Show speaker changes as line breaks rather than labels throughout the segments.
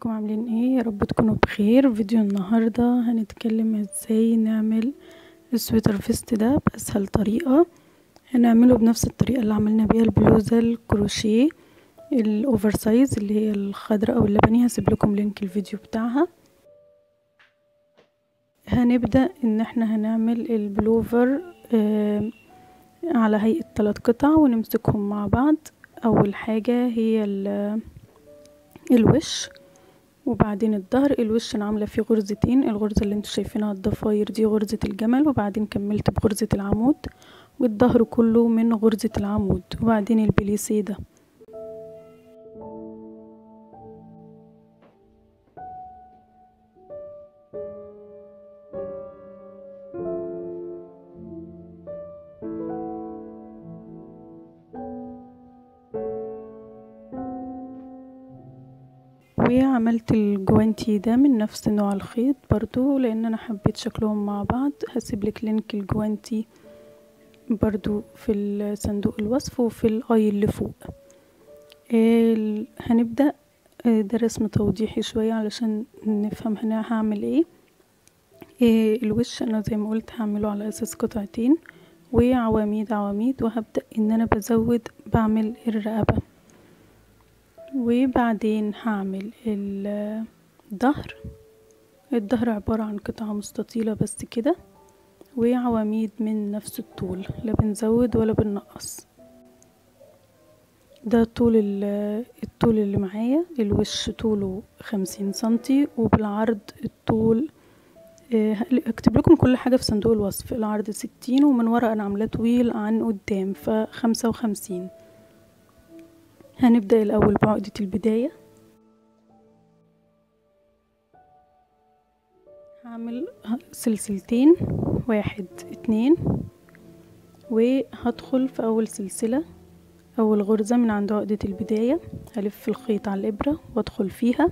ازيكم عاملين ايه يا رب تكونوا بخير فيديو النهاردة هنتكلم ازاي نعمل السويتر فيست ده بأسهل طريقة هنعمله بنفس الطريقة اللي عملنا بيها البلوزة الكروشيه الاوفر سايز اللي هي الخضراء او اللبني هسيب لكم لينك الفيديو بتاعها هنبدأ ان احنا هنعمل البلوفر آه على هيئة ثلاث قطع ونمسكهم مع بعض اول حاجة هي الوش وبعدين الظهر الوش انا عامله فيه غرزتين الغرزه اللي انتوا شايفينها الضفاير دي غرزه الجمل وبعدين كملت بغرزه العمود والظهر كله من غرزه العمود وبعدين البليسيه ده وعملت الجوانتي ده من نفس نوع الخيط برضو لان انا حبيت شكلهم مع بعض هسيب لك لينك الجوانتي برضو في صندوق الوصف وفي الاي اللي فوق آه هنبدأ آه ده رسم توضيحي شوية علشان نفهم هنا هعمل ايه آه الوش انا زي ما قلت هعمله على اساس قطعتين وعواميد عواميد وهبدأ ان انا بزود بعمل الرقبة وبعدين هعمل الظهر الظهر عبارة عن قطعة مستطيلة بس كده وعواميد من نفس الطول لا بنزود ولا بنقص ده طول الطول اللي معايا الوش طوله خمسين سنتي وبالعرض الطول اكتب لكم كل حاجة في صندوق الوصف العرض ستين ومن ورا انا عاملاه طويل عن قدام فخمسة وخمسين هنبدأ الأول بعقدة البداية هعمل سلسلتين واحد اتنين وهدخل في أول سلسلة أول غرزة من عند عقدة البداية هلف الخيط على الإبرة وأدخل فيها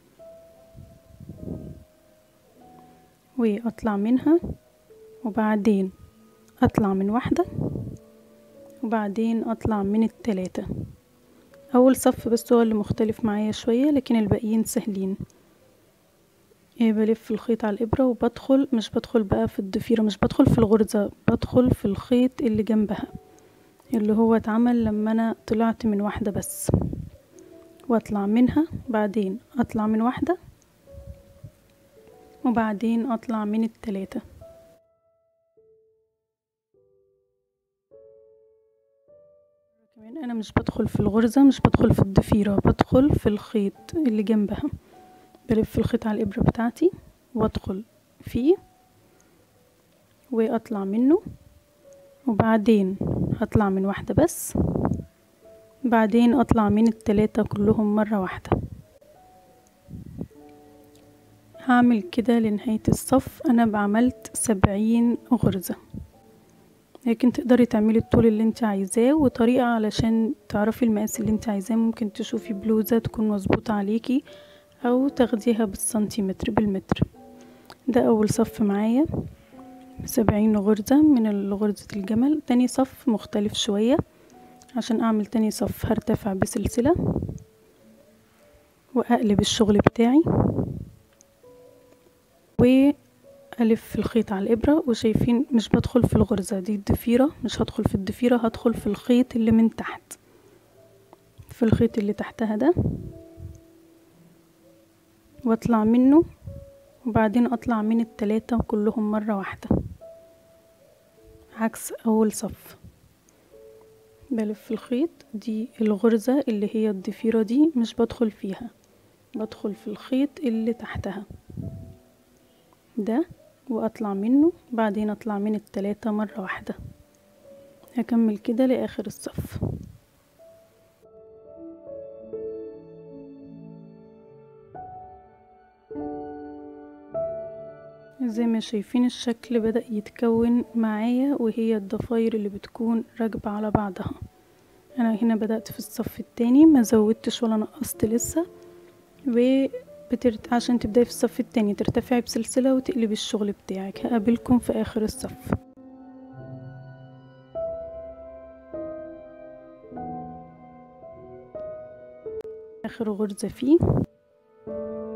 وأطلع منها وبعدين أطلع من واحدة وبعدين أطلع من التلاتة اول صف بس هو اللي مختلف معايا شوية لكن الباقيين سهلين إيه بلف الخيط على الابرة وبدخل مش بدخل بقى في الضفيرة مش بدخل في الغرزة بدخل في الخيط اللي جنبها اللي هو اتعمل لما انا طلعت من واحدة بس واطلع منها بعدين اطلع من واحدة وبعدين اطلع من التلاتة كمان انا مش بدخل في الغرزة مش بدخل في الضفيرة بدخل في الخيط اللي جنبها بلف الخيط على الابرة بتاعتي وادخل فيه واطلع منه وبعدين هطلع من واحدة بس بعدين اطلع من التلاتة كلهم مرة واحدة هعمل كده لنهاية الصف انا بعملت سبعين غرزة لكن تقدري تعملي الطول اللي انت عايزاه وطريقة علشان تعرفي المقاس اللي انت عايزاه ممكن تشوفي بلوزة تكون مظبوطة عليكي او تاخديها بالسنتيمتر بالمتر ده اول صف معايا سبعين غرزة من غرزة الجمل تاني صف مختلف شوية عشان اعمل تاني صف هرتفع بسلسلة واقلب الشغل بتاعي و ألف الخيط على الإبرة وشايفين مش بدخل في الغرزة دي الضفيرة مش هدخل في الضفيرة هدخل في الخيط اللي من تحت في الخيط اللي تحتها ده واطلع منه وبعدين اطلع من التلاتة كلهم مرة واحدة عكس اول صف بلف الخيط دي الغرزة اللي هي الضفيرة دي مش بدخل فيها بدخل في الخيط اللي تحتها ده واطلع منه بعدين اطلع من التلاتة مرة واحدة هكمل كده لاخر الصف زي ما شايفين الشكل بدأ يتكون معايا وهي الضفاير اللي بتكون راكبة على بعضها انا هنا بدأت في الصف التاني ما زودتش ولا نقصت لسه و بترت... عشان تبداي في الصف التاني ترتفعي بسلسلة وتقلبي الشغل بتاعك هقابلكم في اخر الصف اخر غرزة فيه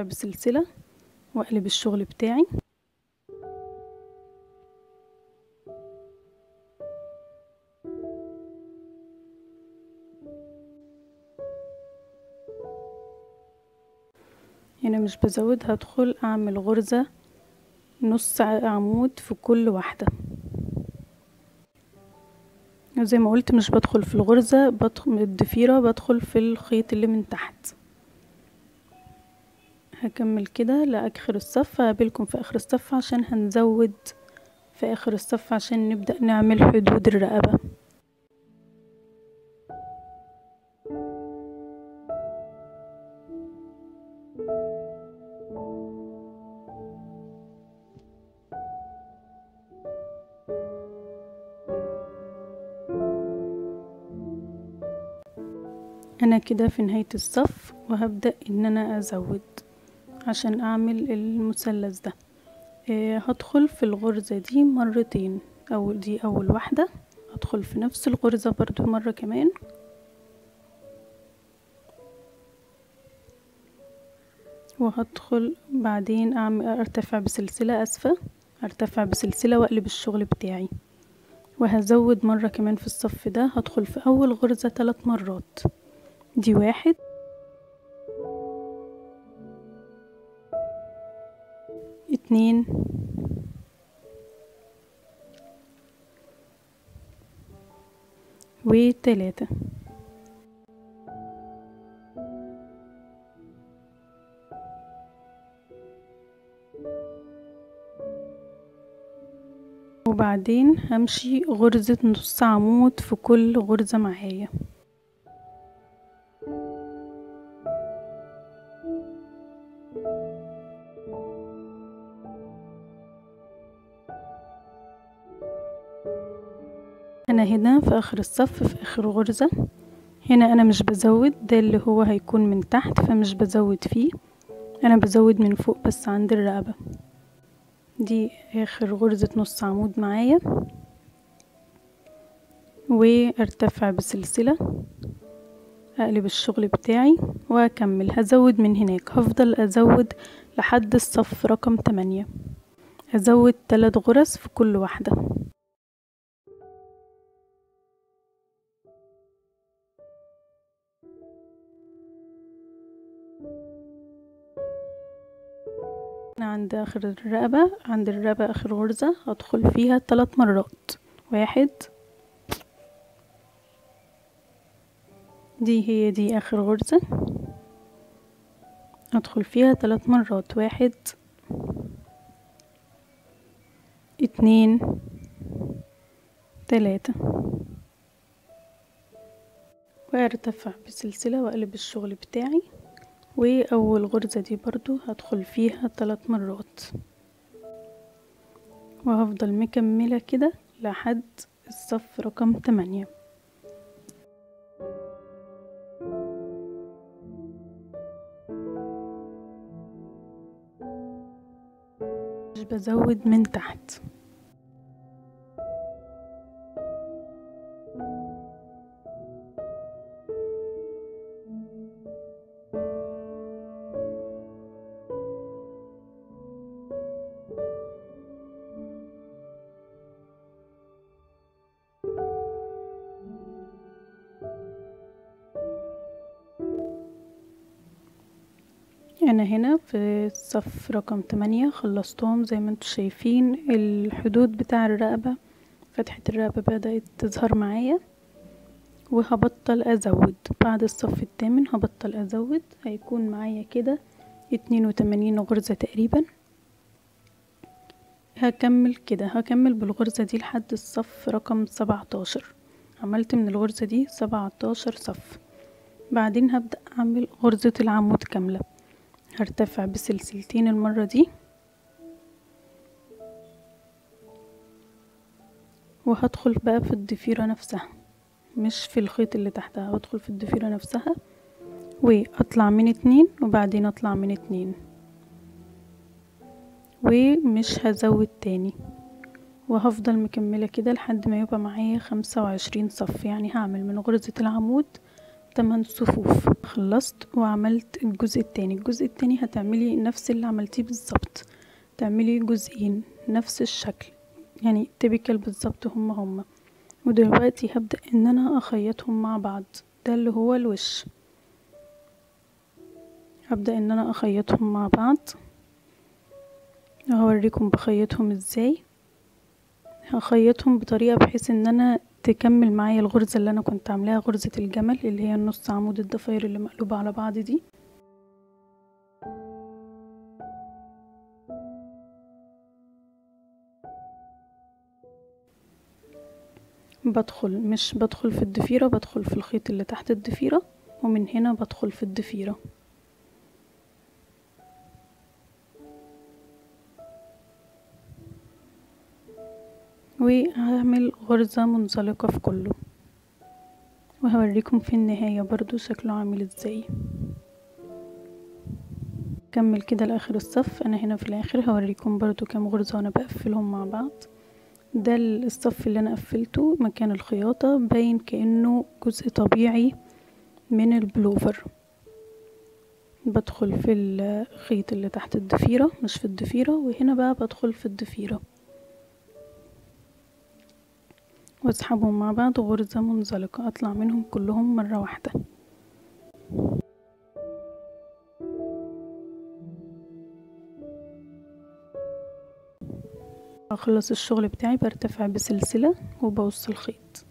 وارتفع بسلسلة واقلب الشغل بتاعي هنا مش بزود هدخل اعمل غرزة نص عمود في كل واحدة زي ما قلت مش بدخل في الغرزة بدخل الضفيرة بدخل في الخيط اللي من تحت هكمل كده لاخر الصف هقابلكم في اخر الصف عشان هنزود في اخر الصف عشان نبدأ نعمل حدود الرقبة انا كده في نهاية الصف وهبدأ ان انا ازود عشان اعمل المثلث ده آه هدخل في الغرزة دي مرتين او دي اول واحدة هدخل في نفس الغرزة برضو مرة كمان وهدخل بعدين اعمل ارتفع بسلسلة اسفة ارتفع بسلسلة واقلب الشغل بتاعي وهزود مرة كمان في الصف ده هدخل في اول غرزة ثلاث مرات دي واحد اتنين وتلاتة وبعدين همشي غرزة نص عمود في كل غرزة معايا انا هنا في اخر الصف في اخر غرزة هنا انا مش بزود ده اللي هو هيكون من تحت فمش بزود فيه انا بزود من فوق بس عند الرقبة دي اخر غرزة نص عمود معايا وارتفع بسلسلة اقلب الشغل بتاعي واكمل هزود من هناك هفضل ازود لحد الصف رقم تمانية هزود تلات غرز في كل واحدة عند اخر الرقبة عند الرقبة اخر غرزة هدخل فيها ثلاث مرات واحد دي هي دي اخر غرزة ادخل فيها ثلاث مرات واحد اتنين تلاتة وارتفع بسلسلة واقلب الشغل بتاعي واول غرزة دي برضو هدخل فيها ثلاث مرات وهفضل مكملة كده لحد الصف رقم تمانية مش بزود من تحت انا هنا في الصف رقم تمانية خلصتهم زي ما انتوا شايفين الحدود بتاع الرقبة فتحة الرقبة بدأت تظهر معايا وهبطل ازود بعد الصف الثامن هبطل ازود هيكون معايا كده اتنين وتمانين غرزة تقريبا هكمل كده هكمل بالغرزة دي لحد الصف رقم سبعتاشر عملت من الغرزة دي سبعتاشر صف بعدين هبدأ اعمل غرزة العمود كاملة هرتفع بسلسلتين المرة دي وهدخل بقى في الضفيرة نفسها مش في الخيط اللي تحتها بدخل في الضفيرة نفسها واطلع من اتنين وبعدين اطلع من اتنين ومش هزود تاني وهفضل مكملة كده لحد ما يبقى معايا خمسة وعشرين صف يعني هعمل من غرزة العمود تمن صفوف خلصت وعملت الجزء التاني الجزء التاني هتعملي نفس اللي عملتيه بالظبط تعملي جزئين نفس الشكل يعني تبكل بالظبط هما هما ودلوقتي هبدأ ان انا اخيطهم مع بعض ده اللي هو الوش هبدأ ان انا اخيطهم مع بعض هوريكم بخيطهم ازاي هخيطهم بطريقة بحيث ان انا تكمل معايا الغرزة اللي انا كنت عاملاها غرزة الجمل اللي هي النص عمود الضفاير اللي مقلوبة على بعض دي بدخل مش بدخل في الضفيرة بدخل في الخيط اللي تحت الضفيرة ومن هنا بدخل في الضفيرة وهعمل غرزة منزلقة في كله وهوريكم في النهاية برضو شكله عامل ازاي كمل كده لاخر الصف انا هنا في الاخر هوريكم برضو كام غرزة وانا بقفلهم مع بعض ده الصف اللي انا قفلته مكان الخياطة باين كأنه جزء طبيعي من البلوفر بدخل في الخيط اللي تحت الضفيرة مش في الضفيرة وهنا بقى بدخل في الضفيرة واسحبهم مع بعض غرزة منزلقة اطلع منهم كلهم مرة واحدة اخلص الشغل بتاعي برتفع بسلسلة وبوص الخيط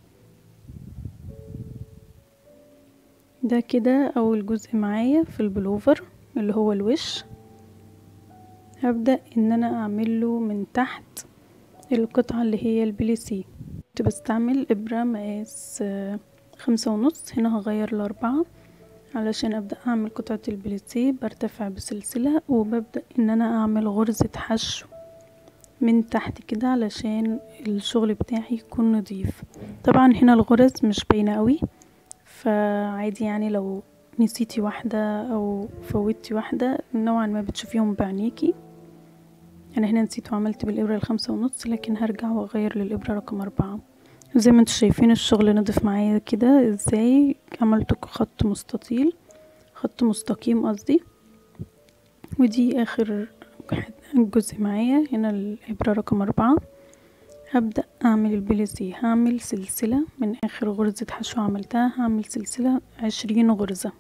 ده كده اول جزء معايا في البلوفر اللي هو الوش هبدأ ان انا اعمله من تحت القطعة اللي هي البليسي كنت بستعمل ابرة مقاس خمسة ونص هنا هغير لاربعة علشان ابدأ اعمل قطعة البليسي برتفع بسلسلة وببدأ ان انا اعمل غرزة حشو من تحت كده علشان الشغل بتاعي يكون نظيف طبعا هنا الغرز مش باينة قوي فعادي يعني لو نسيتي واحدة او فوتي واحدة نوعا ما بتشوفيهم بعينيكي انا هنا نسيت وعملت بالابرة الخمسة ونص لكن هرجع واغير للابرة رقم اربعة زي ما انتوا شايفين الشغل نضف معايا كده ازاي عملت خط مستطيل خط مستقيم قصدي ودي اخر جزء معايا هنا الابرة رقم اربعة هبدأ اعمل البليزي هعمل سلسلة من اخر غرزة حشو عملتها هعمل سلسلة عشرين غرزة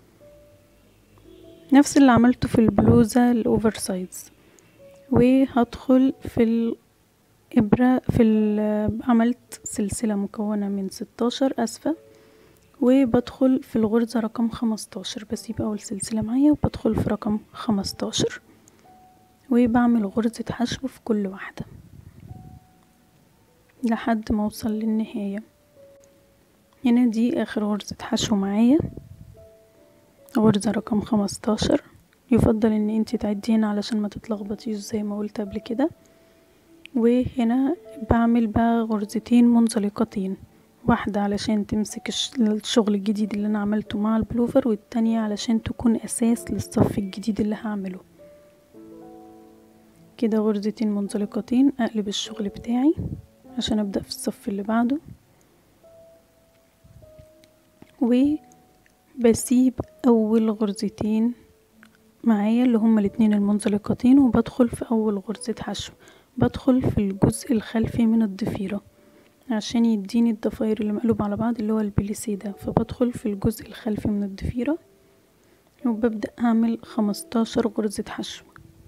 نفس اللي عملته في البلوزة الاوفر سايز وهدخل في الابرة في عملت سلسلة مكونة من ستاشر اسفة وبدخل في الغرزة رقم خمستاشر بسيب اول سلسلة معايا وبدخل في رقم خمستاشر وبعمل غرزة حشو في كل واحدة لحد ما اوصل للنهاية هنا دي اخر غرزة حشو معايا غرزة رقم خمستاشر يفضل ان انتي تعدي هنا علشان ما تتلخبطيش زي ما قلت قبل كده وهنا بعمل بقى غرزتين منزلقتين واحدة علشان تمسك الشغل الجديد اللي انا عملته مع البلوفر والتانية علشان تكون اساس للصف الجديد اللي هعمله كده غرزتين منزلقتين اقلب الشغل بتاعي عشان ابدأ في الصف اللي بعده وبسيب اول غرزتين معايا اللي هما الاتنين المنزلقتين وبدخل في اول غرزة حشو بدخل في الجزء الخلفي من الضفيرة عشان يديني الضفاير اللي مقلوب على بعض اللي هو البليسي ده فبدخل في الجزء الخلفي من الضفيرة وببدأ اعمل خمستاشر غرزة حشو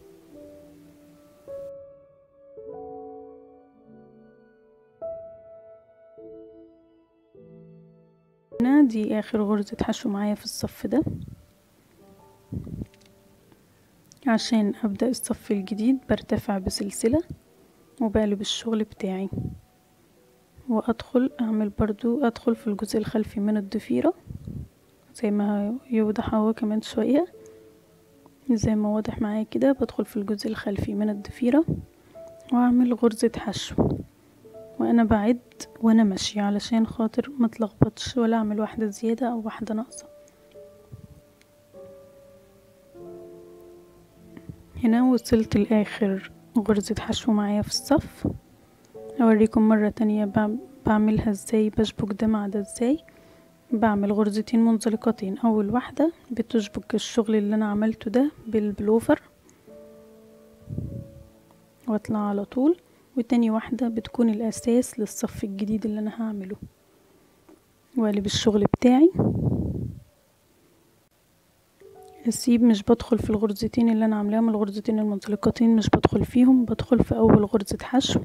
هنا دي اخر غرزة حشو معايا في الصف ده عشان ابدأ الصف الجديد برتفع بسلسلة وبقلب الشغل بتاعي وادخل اعمل برضو ادخل في الجزء الخلفي من الضفيرة زي ما يوضح اهو كمان شوية زي ما واضح معايا كده بدخل في الجزء الخلفي من الضفيرة واعمل غرزة حشو وانا بعد وانا ماشية علشان خاطر ما تلخبطش ولا اعمل واحدة زيادة او واحدة ناقصة هنا وصلت لاخر غرزة حشو معايا في الصف اوريكم مرة تانية بعملها ازاي بشبك ده مع ده ازاي بعمل غرزتين منزلقتين اول واحدة بتشبك الشغل اللي انا عملته ده بالبلوفر واطلع على طول وتاني واحدة بتكون الاساس للصف الجديد اللي انا هعمله واقلب الشغل بتاعي اسيب مش بدخل في الغرزتين اللي انا عاملاهم الغرزتين المنزلقتين مش بدخل فيهم بدخل في اول غرزة حشو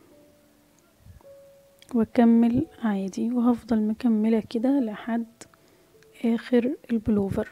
واكمل عادي وهفضل مكملة كده لحد اخر البلوفر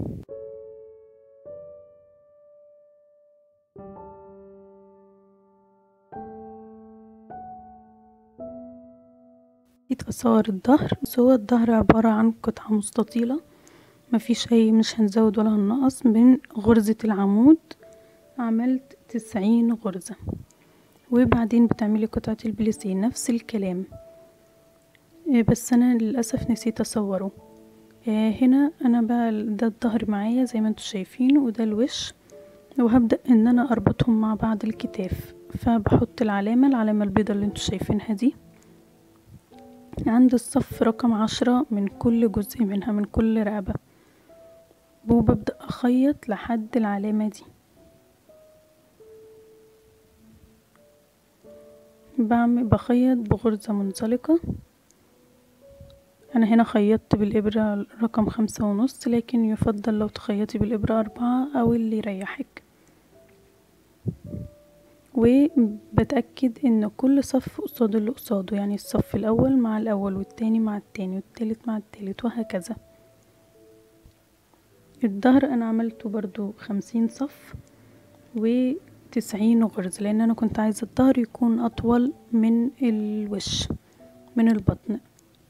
جيت اصور الظهر بس هو الظهر عبارة عن قطعة مستطيلة مفيش اي مش هنزود ولا هنقص من غرزة العمود عملت تسعين غرزة وبعدين بتعملي قطعة البليسيه نفس الكلام بس انا للاسف نسيت اصوره هنا انا بقى ده الظهر معايا زي ما انتوا شايفين وده الوش وهبدأ ان انا اربطهم مع بعض الكتاف فبحط العلامة العلامة البيضة اللي انتوا شايفينها دي عند الصف رقم عشرة من كل جزء منها من كل رقبة وببدأ أخيط لحد العلامة دي بعمل بخيط بغرزة منزلقة أنا هنا خيطت بالإبرة رقم خمسة ونص لكن يفضل لو تخيطي بالإبرة أربعة أو اللي يريحك وبتأكد ان كل صف قصاد اللي قصاده يعني الصف الاول مع الاول والتاني مع التاني والتالت مع التالت وهكذا الظهر انا عملته برضو خمسين صف وتسعين غرزة لان انا كنت عايزة الظهر يكون اطول من الوش من البطن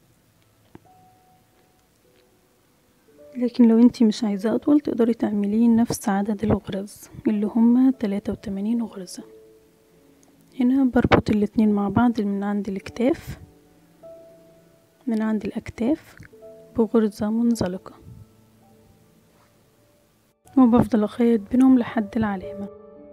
لكن لو انتي مش عايزاه اطول تقدري تعمليه نفس عدد الغرز اللي هما تلاتة وتمانين غرزة هنا بربط الاتنين مع بعض من عند الاكتاف من عند الاكتاف بغرزة منزلقة وبفضل اخيط بينهم لحد العلامة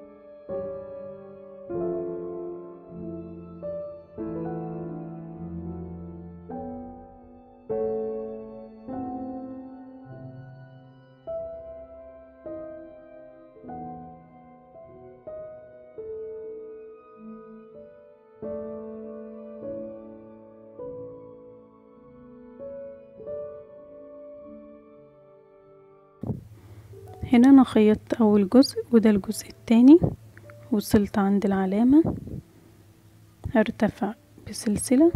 هنا انا خيطت اول جزء وده الجزء التاني وصلت عند العلامة هرتفع بسلسلة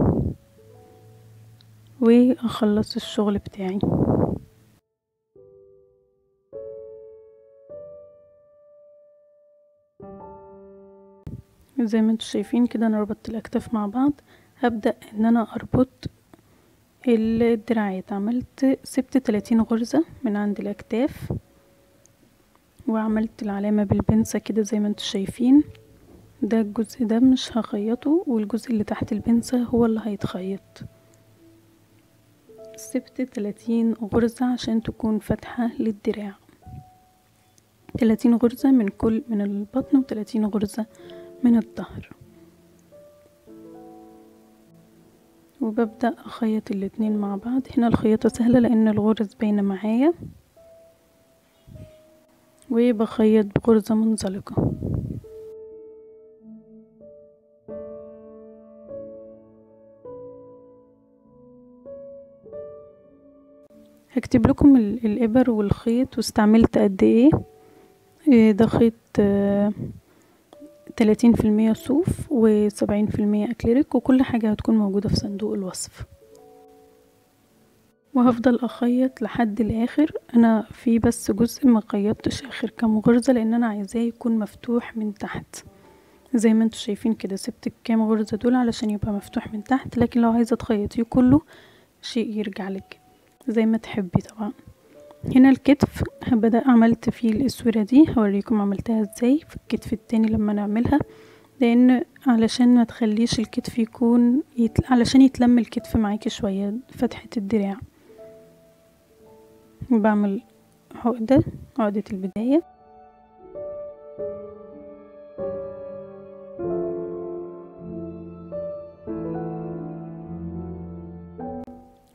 واخلص الشغل بتاعي زي ما انتوا شايفين كده انا ربطت الاكتاف مع بعض هبدأ ان انا اربط الدراعات عملت سبت تلاتين غرزة من عند الاكتاف وعملت العلامة بالبنسة كده زي ما انتوا شايفين ده الجزء ده مش هخيطه والجزء اللي تحت البنسة هو اللي هيتخيط سبت تلاتين غرزة عشان تكون فتحة للدراع تلاتين غرزة من كل من البطن وتلاتين غرزة من الظهر وببدأ أخيط الاتنين مع بعض هنا الخياطة سهلة لأن الغرز باينة معايا وبخيط بغرزة منزلقة هكتب لكم الإبر والخيط واستعملت قد ايه ده خيط تلاتين في المية صوف وسبعين في المية أكليريك وكل حاجة هتكون موجودة في صندوق الوصف وهفضل اخيط لحد الاخر انا في بس جزء ما خيطتش اخر كام غرزة لان انا عايزاه يكون مفتوح من تحت زي ما انتوا شايفين كده سبت الكام غرزة دول علشان يبقى مفتوح من تحت لكن لو عايزة تخيطيه كله شيء يرجع لك زي ما تحبي طبعا هنا الكتف بدأ عملت فيه الاسورة دي هوريكم عملتها ازاي في الكتف التاني لما نعملها لان علشان ما تخليش الكتف يكون يتل... علشان يتلم الكتف معاكي شوية فتحة الدراع بعمل عقدة عقدة البداية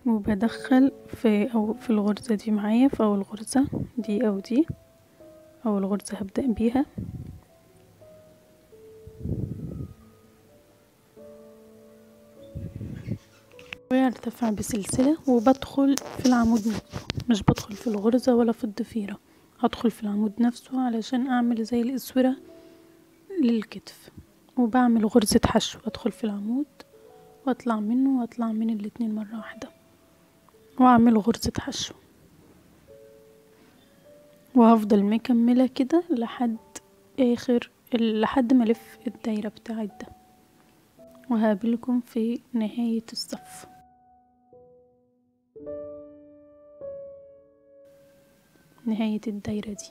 وبدخل في أو في الغرزة دي معايا في أول غرزة دي أو دي أول غرزة هبدأ بيها وارتفع بسلسلة وبدخل في العمود نفسه مش بدخل في الغرزة ولا في الضفيرة هدخل في العمود نفسه علشان اعمل زي الاسورة للكتف وبعمل غرزة حشو ادخل في العمود واطلع منه واطلع من الاتنين مرة واحدة واعمل غرزة حشو وهفضل مكملة كده لحد اخر لحد ما الف الدايرة بتاعت ده وهقابلكم في نهاية الصف نهاية الدايرة دي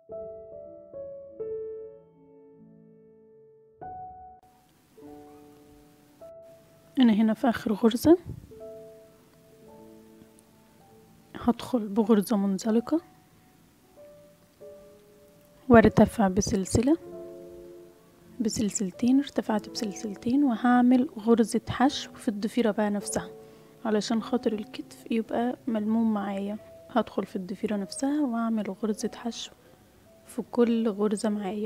أنا هنا في آخر غرزة هدخل بغرزة منزلقة وارتفع بسلسلة بسلسلتين ارتفعت بسلسلتين وهعمل غرزة حشو في الضفيرة بقى نفسها علشان خاطر الكتف يبقى ملموم معايا هدخل في الضفيرة نفسها واعمل غرزة حشو في كل غرزة معايا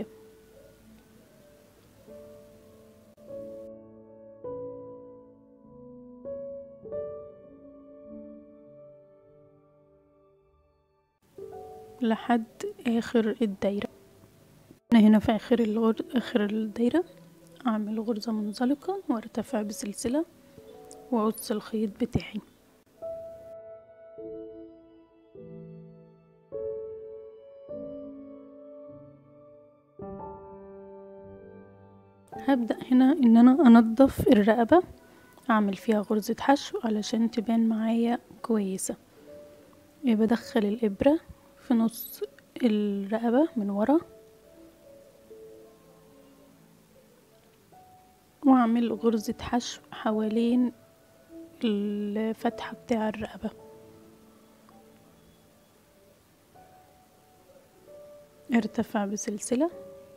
لحد اخر الدايرة انا هنا في اخر الغر... اخر الدايرة اعمل غرزة منزلقة وارتفع بسلسلة واقص الخيط بتاعي هبدأ هنا ان انا انضف الرقبة اعمل فيها غرزة حشو علشان تبان معايا كويسة بدخل الابرة في نص الرقبة من ورا واعمل غرزة حشو حوالين الفتحة بتاع الرقبة ارتفع بسلسلة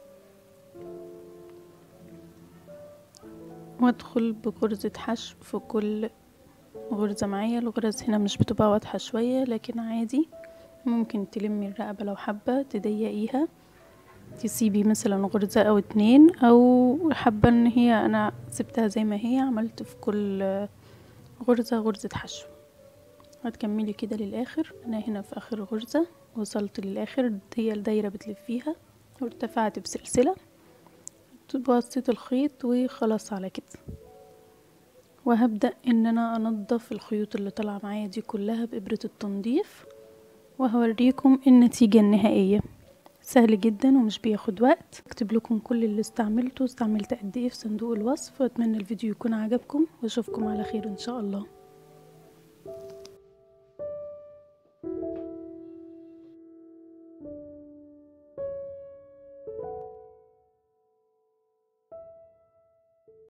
وادخل بغرزة حشو في كل غرزة معايا الغرز هنا مش بتبقى واضحة شوية لكن عادي ممكن تلمي الرقبة لو حابة تضيقيها تسيبي مثلا غرزة او اتنين او حابة ان هي انا سبتها زي ما هي عملت في كل غرزة غرزة حشو هتكملي كده للاخر انا هنا في اخر غرزة وصلت للاخر هي الدايرة بتلفيها وارتفعت بسلسلة بواسطة الخيط وخلاص على كده وهبدأ ان انا انضف الخيوط اللي طالعة معايا دي كلها بإبرة التنظيف وهوريكم النتيجة النهائية سهل جدا ومش بياخد وقت اكتب لكم كل اللي استعملته استعملت قد ايه في صندوق الوصف واتمنى الفيديو يكون عجبكم واشوفكم على خير ان شاء الله